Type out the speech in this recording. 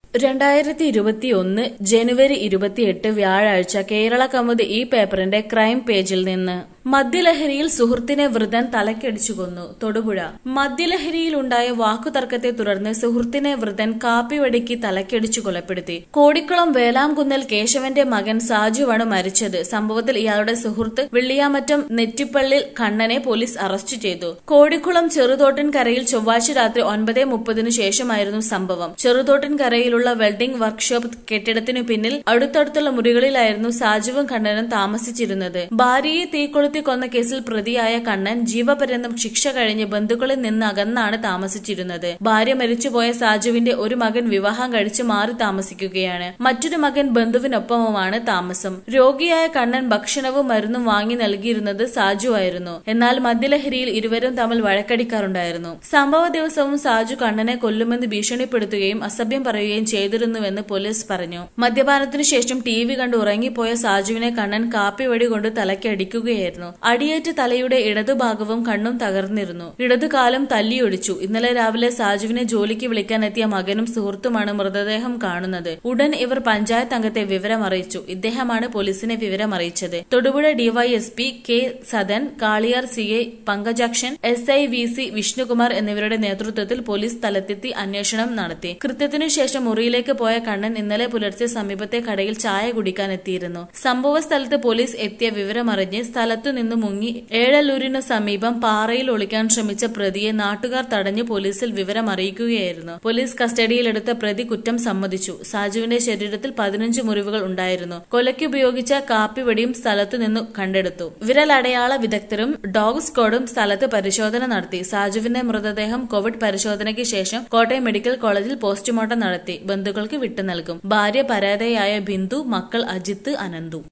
രണ്ടായിരത്തി ഇരുപത്തിയൊന്ന് ജനുവരി ഇരുപത്തിയെട്ട് വ്യാഴാഴ്ച കേരള കൗമുദി ഈ പേപ്പറിന്റെ ക്രൈം പേജിൽ നിന്ന് മദ്യലഹരിയിൽ സുഹൃത്തിനെ വൃതൻ തലക്കടിച്ചു കൊന്നു തൊടുപുഴ മദ്യലഹരിയിലുണ്ടായ വാക്കുതർക്കത്തെ തുടർന്ന് സുഹൃത്തിനെ വൃതൻ കാപ്പിവടിക്ക് തലക്കടിച്ചു കൊലപ്പെടുത്തി കോടിക്കുളം വേലാംകുന്നൽ കേശവന്റെ മകൻ സാജുവാണ് മരിച്ചത് സംഭവത്തിൽ ഇയാളുടെ സുഹൃത്ത് വെള്ളിയാമറ്റം നെറ്റിപ്പള്ളിൽ കണ്ണനെ പോലീസ് അറസ്റ്റ് ചെയ്തു കോടിക്കുളം ചെറുതോട്ടിൻകരയിൽ ചൊവ്വാഴ്ച രാത്രി ഒൻപത് മുപ്പതിനു ശേഷമായിരുന്നു സംഭവം ചെറുതോട്ടിൻകരയിലുള്ള വെൽഡിംഗ് വർക്ക്ഷോപ്പ് കെട്ടിടത്തിനു പിന്നിൽ അടുത്തടുത്തുള്ള മുറികളിലായിരുന്നു സാജുവും കണ്ണനും താമസിച്ചിരുന്നത് ഭാര്യയെ തീകൊളുത്തി കൊന്ന കേസിൽ പ്രതിയായ കണ്ണൻ ജീവപര്യന്തം ശിക്ഷ കഴിഞ്ഞ് ബന്ധുക്കളിൽ നിന്ന് അകന്നാണ് താമസിച്ചിരുന്നത് ഭാര്യ മരിച്ചുപോയ സാജുവിന്റെ ഒരു മകൻ വിവാഹം കഴിച്ച് മാറി താമസിക്കുകയാണ് മറ്റൊരു മകൻ ബന്ധുവിനൊപ്പമുമാണ് താമസം രോഗിയായ കണ്ണൻ ഭക്ഷണവും മരുന്നും വാങ്ങി നൽകിയിരുന്നത് സാജു ആയിരുന്നു എന്നാൽ മദ്യലഹരിയിൽ ഇരുവരും തമ്മിൽ വഴക്കടിക്കാറുണ്ടായിരുന്നു സംഭവ ദിവസവും സാജു കണ്ണനെ കൊല്ലുമെന്ന് ഭീഷണിപ്പെടുത്തുകയും അസഭ്യം പറയുകയും ചെയ്തിരുന്നുവെന്ന് പോലീസ് പറഞ്ഞു മദ്യപാനത്തിനു ശേഷം ടി വി കണ്ട് ഉറങ്ങിപ്പോയ സാജുവിനെ കണ്ണൻ കാപ്പിവടി കൊണ്ട് തലയ്ക്കടിക്കുകയായിരുന്നു അടിയേറ്റ് തലയുടെ ഇടതുഭാഗവും കണ്ണും തകർന്നിരുന്നു ഇടതുകാലം തല്ലിയൊടിച്ചു ഇന്നലെ രാവിലെ സാജുവിനെ ജോലിക്ക് വിളിക്കാനെത്തിയ മകനും സുഹൃത്തുമാണ് മൃതദേഹം കാണുന്നത് ഉടൻ ഇവർ പഞ്ചായത്ത് അംഗത്തെ വിവരം അറിയിച്ചു ഇദ്ദേഹമാണ് പോലീസിനെ വിവരം അറിയിച്ചത് Thodupuzha DYSP K Sadan Kaliyar C I Pankajakshan S I V C Vishnukumar എന്നിവരുടെ നേതൃത്വത്തിൽ പോലീസ് സ്ഥലത്തെത്തി അന്വേഷണം നടത്തി കൃത്യത്തിനു ശേഷം മുറിയിലേക്ക് പോയ കണ്ണൻ ഇന്നലെ പുലർച്ചെ സമീപത്തെ കടയിൽ ചായ കുടിക്കാനെത്തിയിരുന്നു സംഭവ സ്ഥലത്ത് പോലീസ് എത്തിയ വിവരമറിഞ്ഞ് സ്ഥലത്തു നിന്ന് മുങ്ങി ഏഴല്ലൂരിനു സമീപം പാറയിൽ ഒളിക്കാൻ ശ്രമിച്ച പ്രതിയെ നാട്ടുകാർ തടഞ്ഞ് പോലീസിൽ വിവരം അറിയിക്കുകയായിരുന്നു പോലീസ് കസ്റ്റഡിയിലെടുത്ത പ്രതി കുറ്റം സമ്മതിച്ചു സാജുവിന്റെ ശരീരത്തിൽ പതിനഞ്ച് മുറിവുകൾ ഉണ്ടായിരുന്നു കൊലയ്ക്ക് ഉപയോഗിച്ച കാപ്പിവടിയും സ്ഥലത്തു നിന്നു കണ്ടെടുത്തു വിരലടയാള വിദഗ്ധരും ഡോഗ് സ്ക്വാഡും സ്ഥലത്ത് പരിശോധന നടത്തി സാജുവിന്റെ മൃതദേഹം കോവിഡ് പരിശോധനയ്ക്ക് ശേഷം കോട്ടയം മെഡിക്കൽ കോളേജിൽ പോസ്റ്റ്മോർട്ടം നടത്തി ബന്ധുക്കൾക്ക് വിട്ടു നൽകും ഭാര്യ പരാതിയായ ബിന്ദു മക്കൾ അജിത്ത് അനന്തു